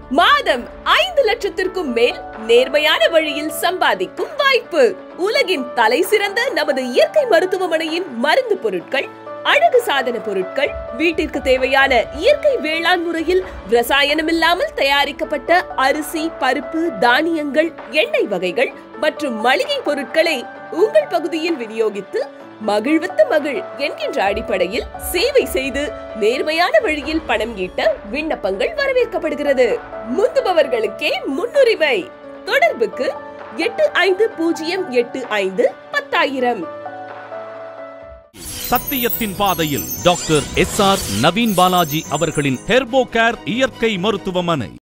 மாதம் ஐந்து லட்சத்திற்கும் மேல் நேர்மையான வழியில் சம்பாதிக்கும் வாய்ப்பு உலகின் தலை சிறந்த நமது இயற்கை மருத்துவமனையின் மருந்து பொருட்கள் அழகு சாதன பொருட்கள் வீட்டிற்கு தேவையான இயற்கை வேளாண் முறையில் ரசாயனம் இல்லாமல் தயாரிக்கப்பட்ட அரிசி பருப்பு தானியங்கள் எண்ணெய் வகைகள் மற்றும் மளிகை பொருட்களை உங்கள் பகுதியில் விநியோகித்து மகிழ்வித்து மகிழ் என்கின்ற அடிப்படையில் சேவை செய்து நேர்மையான வழியில் பணம் ஈட்ட விண்ணப்பங்கள் வரவேற்கப்படுகிறது முந்துபவர்களுக்கே முன்னுரிமை தொடர்புக்கு எட்டு ஐந்து பூஜ்ஜியம் எட்டு ஐந்து பத்தாயிரம் சத்தியத்தின் பாதையில் doctor S R Naveen Balaji அவர்களின் ஹெர்போ கேர் இயற்கை மருத்துவமனை